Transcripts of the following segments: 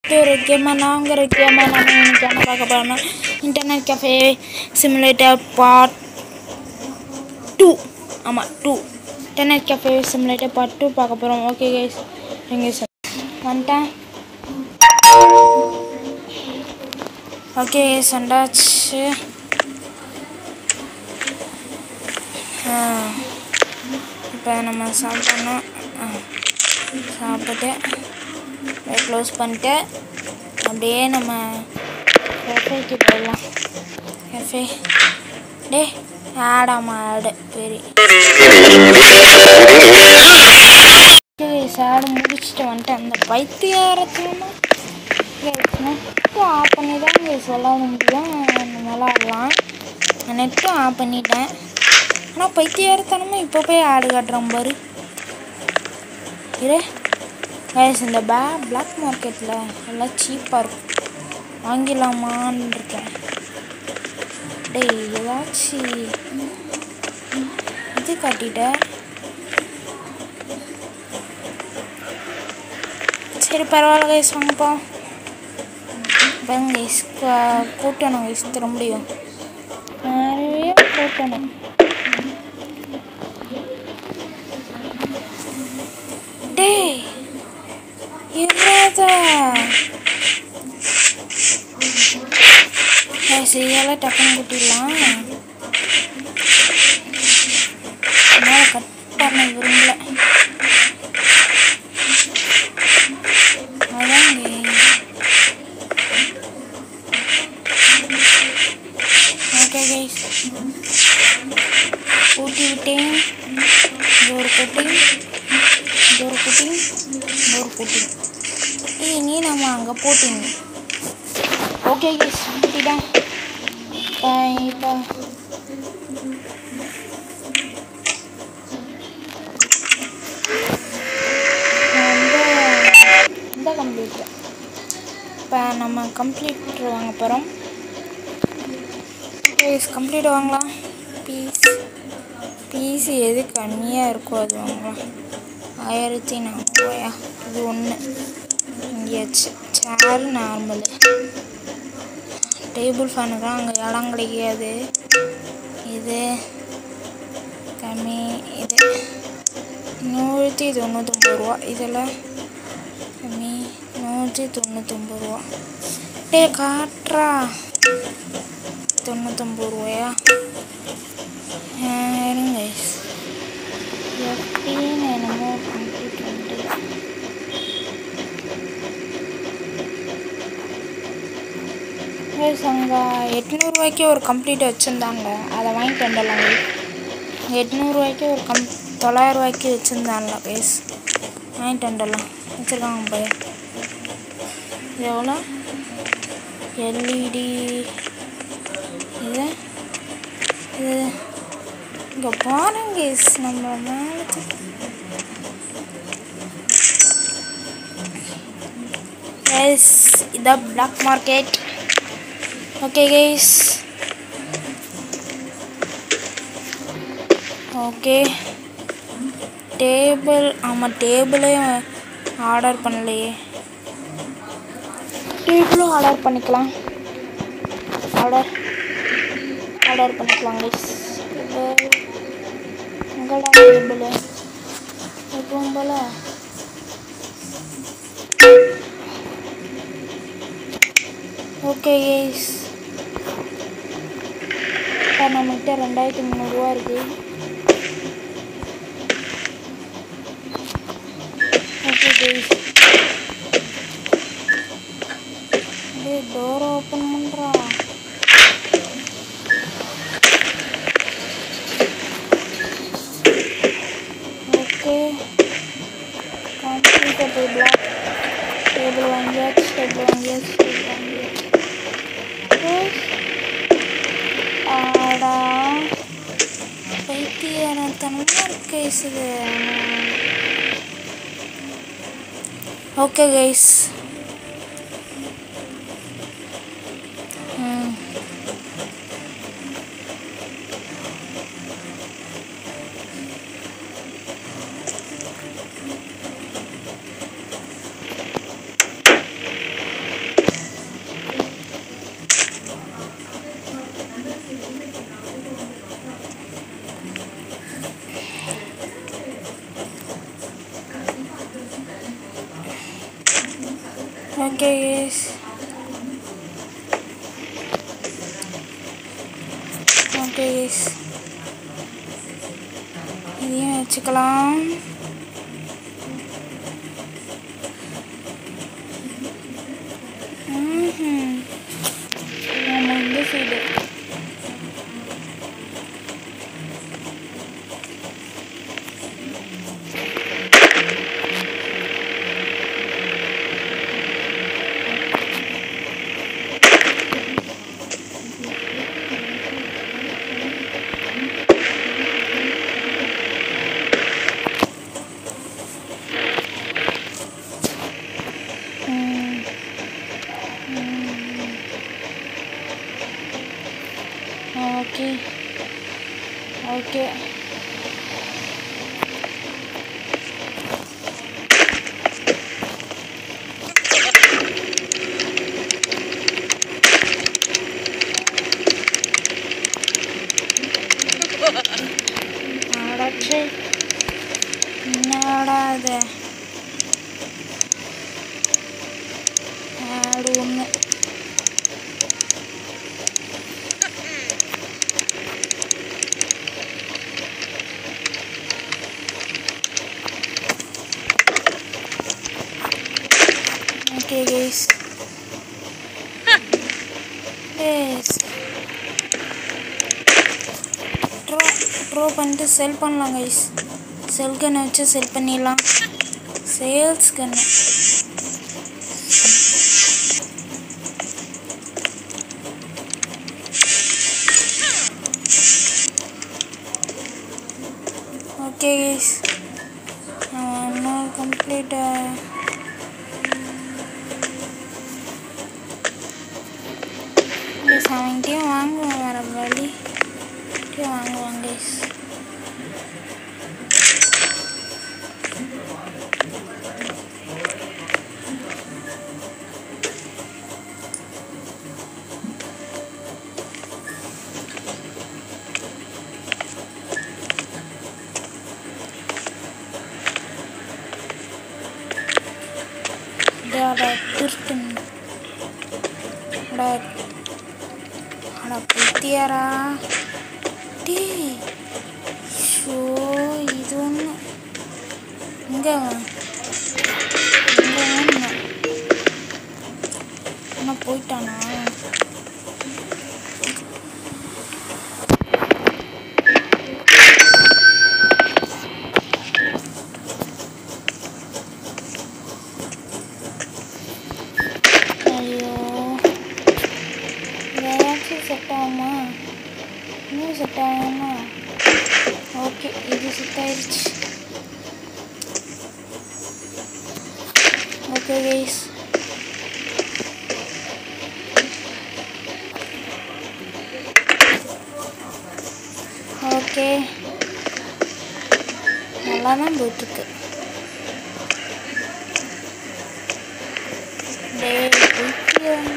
ஒரு கேமாக நாங்கிற கேமாக நம்ம இன்னைக்கு என்ன பார்க்க போகிறோம்னா internet cafe simulator part two ஆமாம் two internet cafe simulator part two பார்க்க போகிறோம் ஓகே கைஸ் எங்கே சார் வந்துட்டேன் ஓகே கைஸ் வந்தாச்சு இப்போ நம்ம சாப்பிட்டோன்னா சாப்பிட்டு க்ளோஸ் பண்ணிட்டு அப்படியே நம்ம கெஃபேக்கு போயிடலாம் கெஃபே டே ஆடாமா ஆடு பெரிய சாடு முடிச்சுட்டு வந்துட்டேன் அந்த பைத்தியாரத்துலமா நெட்டு ஆஃப் பண்ணி தான் இங்கே சொல்ல முடியும் இந்த மேலே ஆடலாம் நெட்டும் ஆஃப் பண்ணிட்டேன் ஆனால் பைத்தியாரத்தனமாக இப்போ போய் ஆடு காட்டுறோம் பாரு இரு கைஸ் இந்த பே பிளாக் மார்க்கெட்டில் எல்லாம் சீப்பாக இருக்கும் வாங்கிடலாமான்னு இருக்கேன் டேய் ஏதாச்சும் இது காட்டிட்டேன் சரி பரவாயில்ல கைஸ் வாங்கப்போம் பாருங்க கைஸ் கூட்டணும் கைஸ் திரும்பியும் நிறைய கூட்டணும் டேய் இவ்வளோதா செய்யலாம் டக்குன்னு கூட்டிடலாம் என்னால் கட் பண்ண விரும்பல அதான் ஓகே கைஸ் ஊட்டி விட்டேன் இது ஒரு குட்டிங் இது ஒரு குட்டிங் இது ஒரு குட்டிங் ஏய் நீ நம்ம அங்கே போட்டிங்க ஓகே கைஸ் ஊட்டிட்டேன் இப்போ வந்து இந்த கம்ப்யூட்டர் இப்போ நம்ம கம்ப்யூட்டர் வாங்க போகிறோம் ப்ளீஸ் கம்ப்ளீட் வாங்கலாம் பீஸ் பீஸ் எது கம்மியாக இருக்கோ அது வாங்கலாம் ஆயிரத்தி நானூறுவாயா இது ஒன்று இங்கேயாச்சு சேர் நார்மலு டேபிள் ஃபேனுக்குலாம் அங்கே இடம் கிடைக்காது இது கம்மி இது நூற்றி தொண்ணூத்தொம்பது ரூபா இதெல்லாம் கம்மி நூற்றி தொண்ணூத்தொம்பது ரூபா டே காட்டுறா தொண்ணூத்தொம்பது ரூபாயா இருங்க எப்படின்னு என்னமோ கம்ப்ளீட் பண்ணிட்டு அங்கே எட்நூறுவாய்க்கு ஒரு கம்ப்ளீட் வச்சுருந்தாங்க அதை வாங்கிட்டு வந்துடலாம் எட்நூறுவாய்க்கு ஒரு கம் தொள்ளாயிரரூவாய்க்கு வச்சுருந்தான்ல பேஸ் வாங்கிட்டு வந்துடலாம் வச்சுருக்காங்க போய் இது எவ்வளோ எல்இடி இது இது இங்கே பாருங்க guys, நம்ம மேலே எஸ் இதான் black market okay guys okay table ஆமாம் டேபிளே ஆர்டர் பண்ணலையே டேபிளும் ஆர்டர் பண்ணிக்கலாம் ஆர்டர் ஆர்டர் பண்ணிக்கலாம் கைஸ் எங்கடா டேபிள் எப்பவும் போல ஓகே கைஸ் இப்போ நம்மகிட்ட ரெண்டாயிரத்தி முந்நூறுரூவா இருக்குது ஓகே கைஸ் டேய் டோர் ஓப்பன் பண்ணுறா ஓகே கம்ப்யூட்டர் டேபிளா டேபிள் வாங்கியாச்சு டேபிள் வாங்கியாச்சு டேபிள் வாங்கியாச்சு ஆடா பைத்தியத்தனமாக இருக்கு இது ஓகே கைஸ் ம் ஓகே கேஸ் ஓகே கேஸ் இதையும் வச்சுக்கலாம் ம்ஹும். நம்ம இந்த சைடு ம். ம். ஓகே ஓகே அடச்சே என்னடா இது ஆடு ஒன்று ஓகே கைஸ் எஸ் ட்ரோ ட்ரோ பண்ணிட்டு செல் பண்ணலாம் கைஸ் செல் கன்னை வச்சு செல் பண்ணிடலாம் சேல்ஸ் கன்னு ஓகே கைஸ் இன்னும் கம்ப்ளீட் கைஸ் அவன்கிட்டயும் வாங்குவோம் வர வழி வாங்குவாங்க கைஸ் அட திருட்டன் அட அட பைத்தியாரா டேய் ஷோ இது ஒன்று இங்கே இங்கே ஒன்று என்ன போயிட்டானா ஐயோ வேறாச்சும் செட் ஆகுமா இன்னும் செட் ஆகுமா ஓகே இது செட் ஆயிடுச்சு ஓகே கைஸ் ஓகே நல்லா தான் போயிட்டுருக்கு டேய் பைத்தியம்.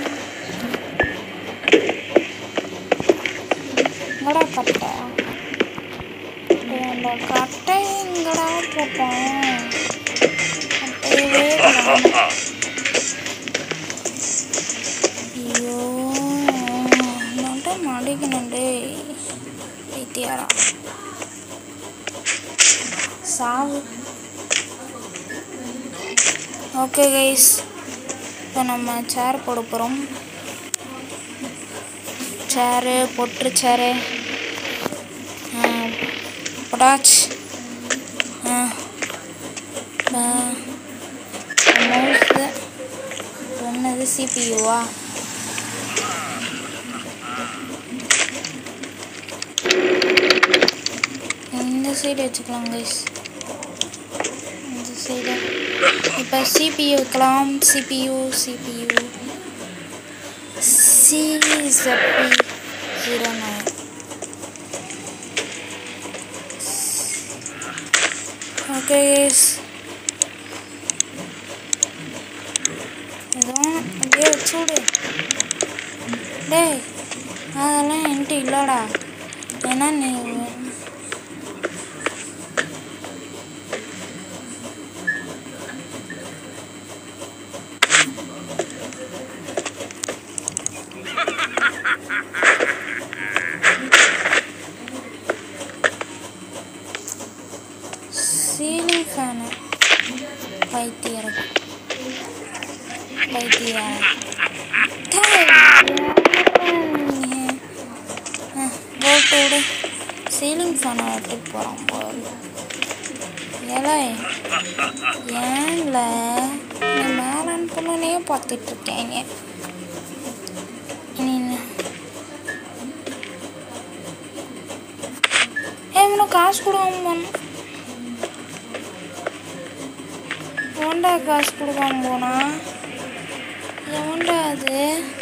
எங்கடா கட்டை டேய், அந்த கட்டை எங்கடா போட்டேன் கட்டையவே காணோம். ஐயோ நான் மாடிக்கணும் டேய் பைத்தியாரா சாவு ஓகே கைஸ் இப்போ நம்ம சேர் போட போகிறோம் சேரு பொட்டு சேரு பொடாச் மவுஸு ஒன்றது சிபியூவா இந்த சைடு வச்சுக்கலாம் கைஸ் இந்த சைடு இப்போ சிபியூ வைக்கலாம் சிபியூ சிபியூ சிசப்பி ஜீரோ நைன் ஓகே கைஸ் எதுவும் அப்படியே வச்சு விடு டேய் அதெல்லாம் என்கிட்ட இல்லைடா ஏன்னா நீ பைத்தியா போட்டு விடு சீலிங் ஃபேனை எடுத்துட்டு போகிறான் போல் ஏலே ஏன்ல நீ மேலே அனுப்பணுன்னே பார்த்துட்டு இருக்கேங்க நீ என்ன- ஏய் இவனை காசு கொடுக்காம போன எவன்டா காசு கொடுக்காம போனா எவன்டா அது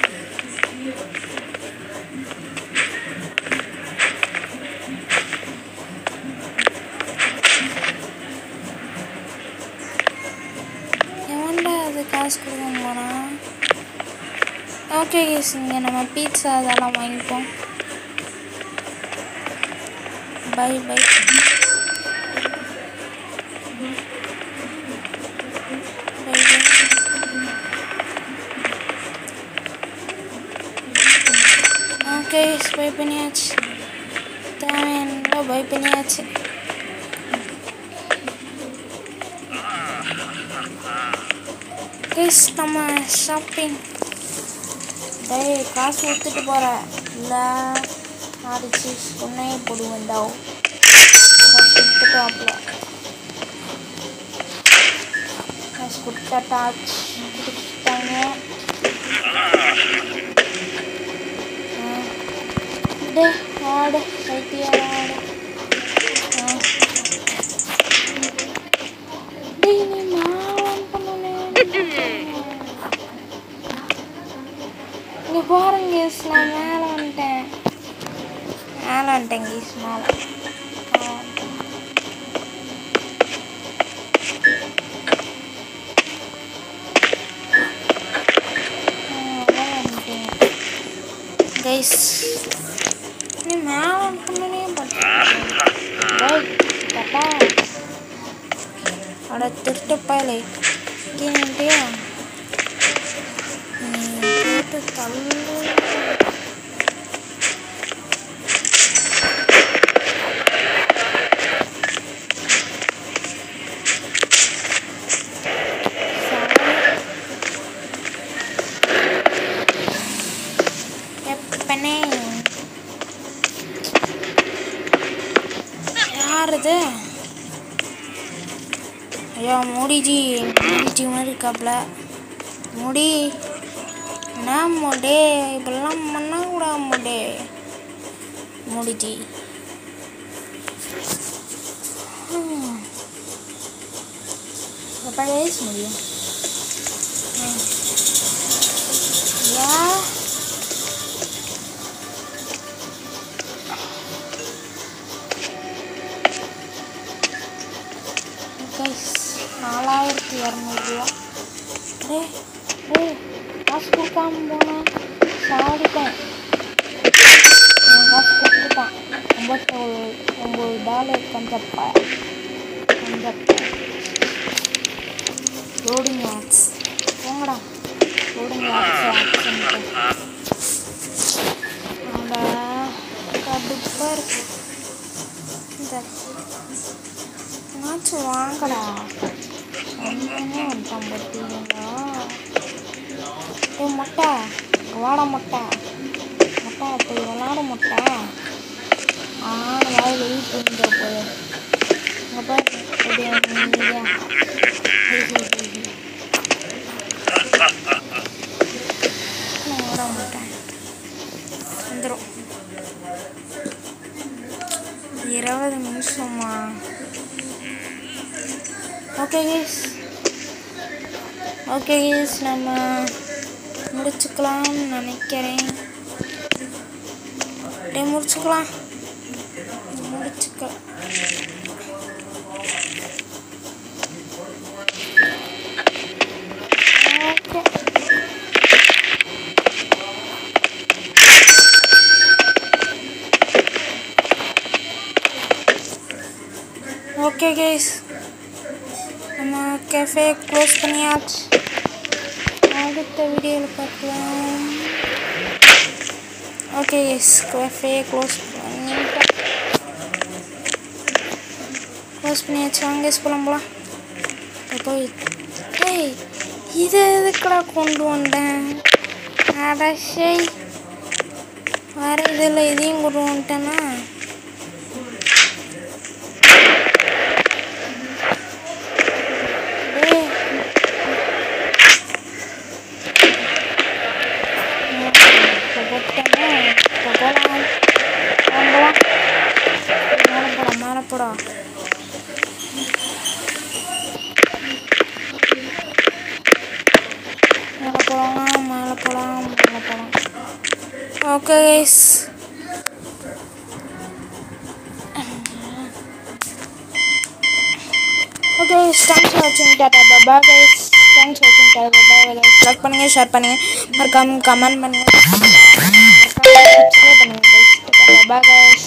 எவன்டா அது காசு கொடுக்காம போனா ஓகே கேஸ் இங்கே நம்ம பீட்சா அதெல்லாம் வாங்கிப்போம் buy buy buy buy okay buy பண்ணியாச்சு தேவையான பை பண்ணியாச்சு கைஸ் நம்ம ஷாப்பிங் டேய் காசு கொடுத்துட்டு போகிற இல்லை அடிச்சு சொன்னையே போடுவேன் தாவ் காசு கொடுத்துட்டாப்ல காசு கொடுத்தாச்சு கொடுத்துட்டாங்க ஆ. டே ஆடு சைத்தியா ஆடு ஆ. டேய் நீ நான் பண்ணணும் இங்கே பாருங்க கீஸ் நான் மேலே வந்துட்டேன் மேலே வந்துட்டேன் கீஸ் மேலே கைஸ் நீ மேலே வந்துட்டே பண்ணுறேன் கட்டா அட திருட்டு பயலே இங்கே நின்றியா நீ போட்டு தள்ளு எப்பனே யார் இது ஐயா முடிஜி முடிஜி மாதிரி இருக்காப்ல முடி என்ன முடே இப்பெல்லாம் பண்ணக்கூடா முடே முடிஜி எப்போ ஏஸ் முடியும் ம். யா கைஸ் நாலாயிரத்தி இரநூறுவா டே டே காசு கொடுக்காம போனேன் சாடிட்டேன் அவன் காசு கொடுத்துட்டான் ஐம்பத்தோரு ஒம்பது டாலர் கஞ்சப்பா கஞ்சப்பா லோடிங் ஆட்ஸ் போங்கடா லோடிங் ஆட்ஸ் ஆட்ஸ் அந்த கடுப்பாக இருக்கு இந்த என்னாச்சும் வாங்கடா ஒன்றுமே வந்துட்டான் பார்த்தீங்களா ஏ முட்டை இங்க வாடா முட்டை முட்டை போய் விளாட முட்டை ஆடு வாயில் வெயிட் பண்ணிட்டு போய் இங்கே போய் அப்படியே நீயா வாட மாட்டேன் வந்துடும் இருபது நிமிஷமா ஓகே கேஸ் ஓகே கேஸ் நம்ம முடிச்சுக்கலாம்னு நினைக்கிறேன் டே முடிச்சுக்கலாம் முடிச்சுக்க ஓகே ஓகே கேஸ் நம்ம கேஃபே க்ளோஸ் பண்ணியாச்சு அடுத்த வீடியோவில் பார்க்கலாம் ஓகே எஸ் கேஃபே க்ளோஸ் பண்ணிட்டேன் க்ளோஸ் பண்ணியாச்சு வாங்க எஸ் போகலாம் போகலாம் போய் டேய் இதை எதுக்குடா கொண்டு வந்தேன் அடசை வேற இதில் இதையும் கொண்டு வந்துட்டேன்னா டேய். இப்போ போட்டேன்னா இப்போ போகலாம் போகலாம் மேலே போடா மேலே போடா மேலே போகலாம் மேலே போகலாம் மேலே போகலாம் okay guys okay guys thanks for வாட்சிங் டாடா பாபா கைஸ் தேங்க்ஸ் ஃபார் வாட்சிங் டாடா பாபா கைஸ் லைக் பண்ணுங்கள் ஷேர் பண்ணுங்கள் மறக்காம கமெண்ட் பண்ணுங்கள் மறக்காம சப்ஸ்கிரைப் பண்ணுங்கள் கைஸ் டாடா பாபா கைஸ்